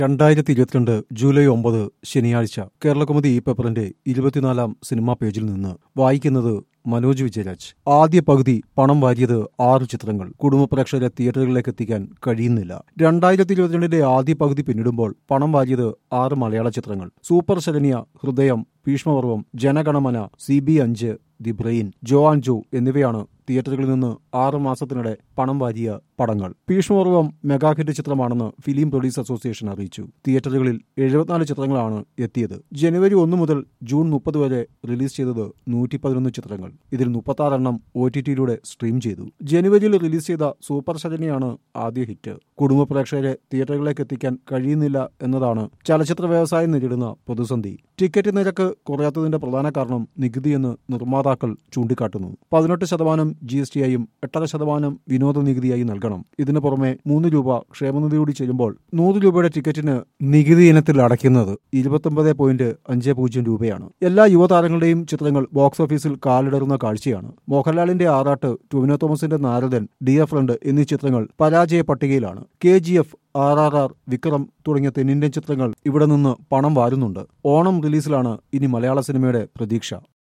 രണ്ടായിരത്തി ഇരുപത്തിരണ്ട് ജൂലൈ ഒമ്പത് ശനിയാഴ്ച കേരളകൗമുദി ഈ പേപ്പറിന്റെ ഇരുപത്തിനാലാം സിനിമാ പേജിൽ നിന്ന് വായിക്കുന്നത് മനോജ് വിജയരാജ് ആദ്യ പകുതി പണം വാരിയത് ആറ് ചിത്രങ്ങൾ കുടുംബ പ്രേക്ഷകരെ തിയേറ്ററുകളിലേക്ക് എത്തിക്കാൻ കഴിയുന്നില്ല രണ്ടായിരത്തി ഇരുപത്തിരണ്ടിന്റെ ആദ്യ പകുതി പിന്നിടുമ്പോൾ പണം വാരിയത് ആറ് മലയാള ചിത്രങ്ങൾ super Sharanya Hridayam Bheeshmaparvam Jana Gana Mana C B അഞ്ച് the brain Jo and Jo എന്നിവയാണ് തിയേറ്ററുകളിൽ നിന്ന് ആറ് മാസത്തിനിടെ പണം വാരിയ പടങ്ങൾ ഭീഷ്മപർവം മെഗാ ഹിറ്റ് ചിത്രമാണെന്ന് ഫിലിം പ്രൊഡ്യൂസ് അസോസിയേഷൻ അറിയിച്ചു തിയേറ്ററുകളിൽ എഴുപത്തിനാല് ചിത്രങ്ങളാണ് എത്തിയത് ജനുവരി ഒന്ന് മുതൽ ജൂൺ മുപ്പത് വരെ റിലീസ് ചെയ്തത് നൂറ്റി പതിനൊന്ന് ചിത്രങ്ങൾ ഇതിൽ മുപ്പത്തി എണ്ണം ഒ ടി ടിയിലൂടെ സ്ട്രീം ചെയ്തു ജനുവരിയിൽ റിലീസ് ചെയ്ത സൂപ്പർ ശരണിയാണ് ആദ്യ ഹിറ്റ് കുടുംബ പ്രേക്ഷകരെ തിയേറ്ററുകളിലേക്ക് എത്തിക്കാൻ കഴിയുന്നില്ല എന്നതാണ് ചലച്ചിത്ര വ്യവസായം നേരിടുന്ന പ്രതിസന്ധി ടിക്കറ്റ് നിരക്ക് കുറയാത്തതിന്റെ പ്രധാന കാരണം നികുതിയെന്ന് നിർമ്മാതാക്കൾ ചൂണ്ടിക്കാട്ടുന്നു പതിനെട്ട് ശതമാനം ജി എസ് ടി ആയും എട്ടര ശതമാനം വിനോദ നികുതിയായി നൽകണം ഇതിനു പുറമെ മൂന്ന് രൂപ ക്ഷേമനിധി കൂടി ചെല്ലുമ്പോൾ നൂറ് രൂപയുടെ ടിക്കറ്റിന് നികുതി ഇനത്തിൽ അടയ്ക്കുന്നത് ഇരുപത്തൊമ്പത് പോയിന്റ് അഞ്ച് പൂജ്യം രൂപയാണ് എല്ലാ യുവതാരങ്ങളുടെയും ചിത്രങ്ങൾ ബോക്സ് ഓഫീസിൽ കാലിടറുന്ന കാഴ്ചയാണ് മോഹൻലാലിന്റെ ആറാട്ട് ടൊവിനോ തോമസിന്റെ നാരദൻ ഡിയർ ഫ്രണ്ട് എന്നീ ചിത്രങ്ങൾ പരാജയ പട്ടികയിലാണ് K G F R R R Vikram തുടങ്ങിയ തെന്നിന്ത്യൻ ചിത്രങ്ങൾ ഇവിടെ നിന്ന് പണം വാരുന്നുണ്ട് ഓണം റിലീസിലാണ് ഇനി മലയാള സിനിമയുടെ പ്രതീക്ഷ